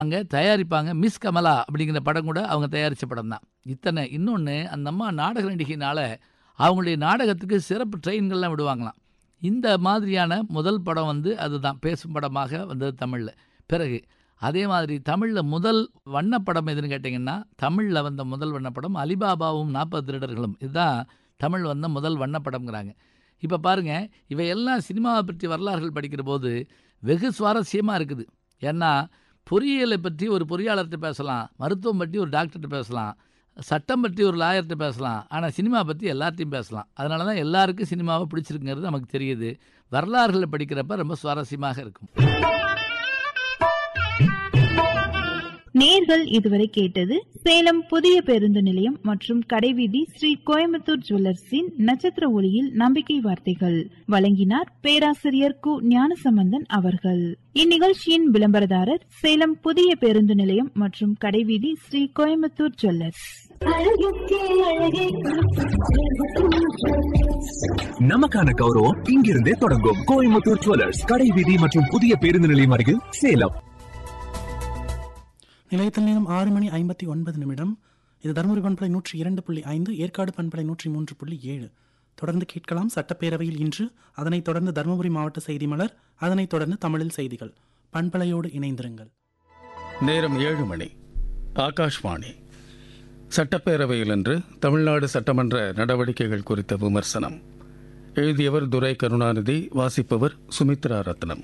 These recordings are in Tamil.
அங்கே தயாரிப்பாங்க மிஸ் கமலா அப்படிங்கிற படம் கூட அவங்க தயாரித்த படம் தான் இத்தனை இன்னொன்று அந்த அம்மா நாடக நடிகையினால் அவங்களுடைய நாடகத்துக்கு சிறப்பு ட்ரெயின்கள்லாம் விடுவாங்களாம் இந்த மாதிரியான முதல் படம் வந்து அதுதான் பேசும் படமாக வந்தது தமிழில் பிறகு அதே மாதிரி தமிழில் முதல் வண்ணப்படம் எதுன்னு கேட்டிங்கன்னா தமிழில் வந்த முதல் வண்ணப்படம் அலிபாபாவும் நாற்பது திருடர்களும் இதுதான் தமிழ் வந்த முதல் வண்ணப்படம்ங்கிறாங்க இப்போ பாருங்கள் இவையெல்லாம் சினிமாவை பற்றி வரலாறுகள் படிக்கிற போது வெகு சுவாரஸ்யமாக இருக்குது ஏன்னா பொறியியலை பற்றி ஒரு பொறியாளர்கிட்ட பேசலாம் மருத்துவம் பற்றி ஒரு டாக்டர்கிட்ட பேசலாம் சட்டம் பற்றி ஒரு லாயர்கிட்ட பேசலாம் ஆனால் சினிமா பற்றி எல்லாத்தையும் பேசலாம் அதனால தான் எல்லாருக்கும் சினிமாவை பிடிச்சிருக்குங்கிறது நமக்கு தெரியுது வரலாறுகளை படிக்கிறப்ப ரொம்ப சுவாரஸ்யமாக இருக்கும் நேர்கள் இதுவரை கேட்டது சேலம் புதிய பேருந்து நிலையம் மற்றும் கடைவீதி ஸ்ரீ கோயம்புத்தூர் ஜுவல்லர்ஸின் நட்சத்திர ஒளியில் நம்பிக்கை வார்த்தைகள் வழங்கினார் பேராசிரியர் கு ஞானசம்பந்தன் அவர்கள் இந்நிகழ்ச்சியின் விளம்பரதாரர் சேலம் புதிய பேருந்து நிலையம் மற்றும் கடைவீதி ஸ்ரீ கோயம்புத்தூர் ஜுவல்லர்ஸ் நமக்கான கௌரவம் இங்கிருந்தே தொடங்கும் கோயம்புத்தூர் ஜுவல்லர்ஸ் கடை வீதி மற்றும் புதிய பேருந்து நிலையம் அருகில் சேலம் நிலையத்தில் நேரம் ஆறு மணி ஐம்பத்தி ஒன்பது நிமிடம் இது தருமபுரி பண்பலை நூற்றி இரண்டு புள்ளி ஐந்து ஏற்காடு பண்பலை நூற்றி மூன்று புள்ளி ஏழு தொடர்ந்து கேட்கலாம் சட்டப்பேரவையில் இன்று அதனைத் தொடர்ந்து தருமபுரி மாவட்ட செய்தி மலர் அதனைத் தொடர்ந்து தமிழில் செய்திகள் பண்பலையோடு இணைந்திருங்கள் நேரம் ஏழு மணி ஆகாஷ்வாணி சட்டப்பேரவையில் இன்று தமிழ்நாடு சட்டமன்ற நடவடிக்கைகள் குறித்த விமர்சனம் எழுதியவர் துரை கருணாநிதி வாசிப்பவர் சுமித்ரா ரத்னம்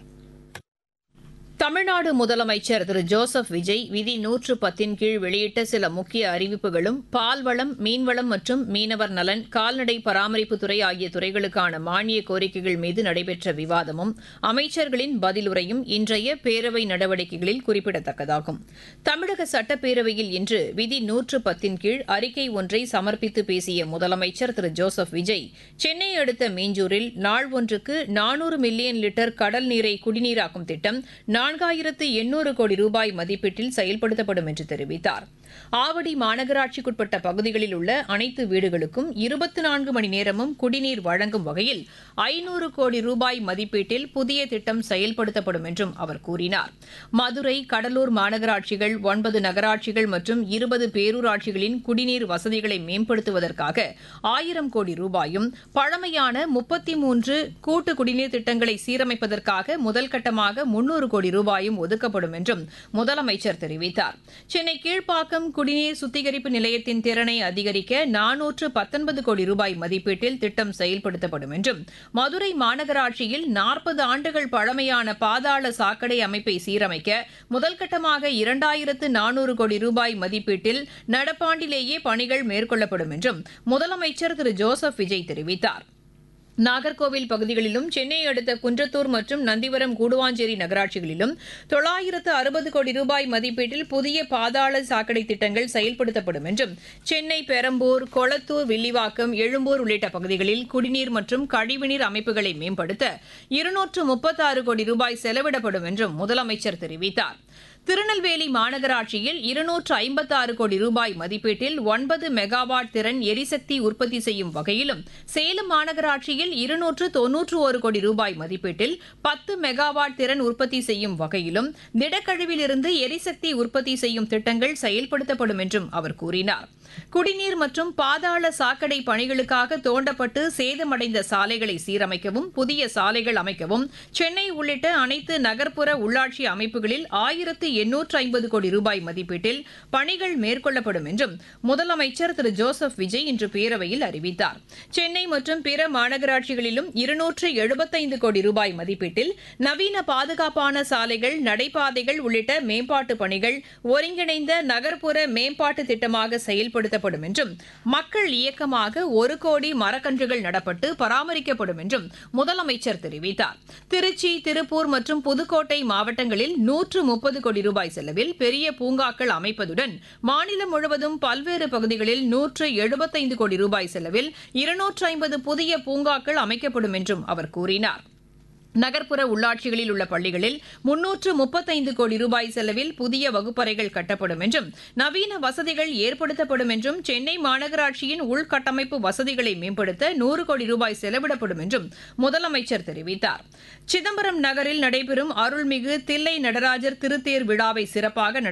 தமிழ்நாடு முதலமைச்சர் திரு ஜோசப் விஜய் விதி நூற்று பத்தின் கீழ் வெளியிட்ட சில முக்கிய அறிவிப்புகளும் பால்வளம் மீன்வளம் மற்றும் மீனவர் நலன் கால்நடை பராமரிப்புத்துறை ஆகிய துறைகளுக்கான மானிய கோரிக்கைகள் மீது நடைபெற்ற விவாதமும் அமைச்சர்களின் பதிலுரையும் இன்றைய பேரவை நடவடிக்கைகளில் குறிப்பிடத்தக்கதாகும் தமிழக சட்டப்பேரவையில் இன்று விதி நூற்று பத்தின் கீழ் அறிக்கை ஒன்றை சமர்ப்பித்து பேசிய முதலமைச்சர் திரு ஜோசப் விஜய் சென்னை அடுத்த மீஞ்சூரில் நாள் ஒன்றுக்கு நானூறு மில்லியன் லிட்டர் கடல் நீரை குடிநீராக்கும் திட்டம் நான்காயிரத்து எண்ணூறு கோடி ரூபாய் மதிப்பீட்டில் செயல்படுத்தப்படும் என்று தெரிவித்தார் ஆவடி மாநகராட்சிக்குட்பட்ட பகுதிகளில் உள்ள அனைத்து வீடுகளுக்கும் இருபத்தி நான்கு மணி நேரமும் குடிநீர் வழங்கும் வகையில் ஐநூறு கோடி ரூபாய் மதிப்பீட்டில் புதிய திட்டம் செயல்படுத்தப்படும் என்றும் அவர் கூறினார் மதுரை கடலூர் மாநகராட்சிகள் ஒன்பது நகராட்சிகள் மற்றும் இருபது பேரூராட்சிகளின் குடிநீர் வசதிகளை மேம்படுத்துவதற்காக ஆயிரம் கோடி ரூபாயும் பழமையான முப்பத்தி மூன்று கூட்டு குடிநீர் திட்டங்களை சீரமைப்பதற்காக முதல் கட்டமாக முன்னூறு கோடி ரூபாயும் ஒதுக்கப்படும் என்றும் முதலமைச்சர் தெரிவித்தார் சென்னை கீழ்ப்பாக்கம் குடிநீர் சுத்திகரிப்பு நிலையத்தின் திறனை அதிகரிக்க நானூற்று பத்தொன்பது கோடி ரூபாய் மதிப்பீட்டில் திட்டம் செயல்படுத்தப்படும் என்றும் மதுரை மாநகராட்சியில் நாற்பது ஆண்டுகள் பழமையான பாதாள சாக்கடை அமைப்பை சீரமைக்க முதல் கட்டமாக இரண்டாயிரத்து நானூறு கோடி ரூபாய் மதிப்பீட்டில் நடப்பாண்டிலேயே பணிகள் மேற்கொள்ளப்படும் என்றும் முதலமைச்சர் திரு ஜோசப் விஜய் தெரிவித்தார் நாகர்கோவில் பகுதிகளிலும் சென்னை அடுத்த குன்றத்தூர் மற்றும் நந்திவரம் கூடுவாஞ்சேரி நகராட்சிகளிலும் தொள்ளாயிரத்து அறுபது கோடி ரூபாய் மதிப்பீட்டில் புதிய பாதாள சாக்கடை திட்டங்கள் செயல்படுத்தப்படும் என்றும் சென்னை பெரம்பூர் கொளத்தூர் வில்லிவாக்கம் எழும்பூர் உள்ளிட்ட பகுதிகளில் குடிநீர் மற்றும் கழிவுநீர் அமைப்புகளை மேம்படுத்த இருநூற்று முப்பத்தாறு கோடி ரூபாய் செலவிடப்படும் என்றும் முதலமைச்சர் தெரிவித்தார் திருநெல்வேலி மாநகராட்சியில் இருநூற்று ஐம்பத்தாறு கோடி ரூபாய் மதிப்பீட்டில் ஒன்பது மெகாவாட் திறன் எரிசக்தி உற்பத்தி செய்யும் வகையிலும் சேலம் மாநகராட்சியில் இருநூற்று தொன்னூற்று ஒரு கோடி ரூபாய் மதிப்பீட்டில் பத்து மெகாவாட் திறன் உற்பத்தி செய்யும் வகையிலும் திடக்கழிவிலிருந்து எரிசக்தி உற்பத்தி செய்யும் திட்டங்கள் செயல்படுத்தப்படும் என்றும் அவர் கூறினார் குடிநீர் மற்றும் பாதாள சாக்கடை பணிகளுக்காக தோண்டப்பட்டு சேதமடைந்த சாலைகளை சீரமைக்கவும் புதிய சாலைகள் அமைக்கவும் சென்னை உள்ளிட்ட அனைத்து நகர்ப்புற உள்ளாட்சி அமைப்புகளில் ஆயிரத்து எண்ணூற்று ஐம்பது கோடி ரூபாய் மதிப்பீட்டில் பணிகள் மேற்கொள்ளப்படும் என்றும் முதலமைச்சர் திரு ஜோசப் விஜய் இன்று பேரவையில் அறிவித்தார் சென்னை மற்றும் பிற மாநகராட்சிகளிலும் இருநூற்று எழுபத்தைந்து கோடி ரூபாய் மதிப்பீட்டில் நவீன பாதுகாப்பான சாலைகள் நடைபாதைகள் உள்ளிட்ட மேம்பாட்டு பணிகள் ஒருங்கிணைந்த நகர்ப்புற மேம்பாட்டு திட்டமாக செயல்படுத்தப்படும் என்றும் மக்கள் இயக்கமாக ஒரு கோடி மரக்கன்றுகள் நடப்பட்டு பராமரிக்கப்படும் என்றும் முதலமைச்சர் தெரிவித்தார் திருச்சி திருப்பூர் மற்றும் புதுக்கோட்டை மாவட்டங்களில் நூற்று முப்பது கோடி ரூபாய் செலவில் பெரிய பூங்காக்கள் அமைப்பதுடன் மாநிலம் முழுவதும் பல்வேறு பகுதிகளில் நூற்று எழுபத்தைந்து கோடி ரூபாய் செலவில் இருநூற்று ஐம்பது புதிய பூங்காக்கள் அமைக்கப்படும் என்றும் அவர் கூறினார் நகர்ப்புற உள்ளாட்சிகளில் உள்ள பள்ளிகளில் முன்னூற்று முப்பத்தைந்து கோடி ரூபாய் செலவில் புதிய வகுப்பறைகள் கட்டப்படும் என்றும் நவீன வசதிகள் ஏற்படுத்தப்படும் என்றும் சென்னை மாநகராட்சியின் உள்கட்டமைப்பு வசதிகளை மேம்படுத்த நூறு கோடி ரூபாய் செலவிடப்படும் என்றும் முதலமைச்சர் தெரிவித்தார் சிதம்பரம் நகரில் நடைபெறும் அருள்மிகு தில்லை நடராஜர் திருத்தேர் விழாவை சிறப்பாக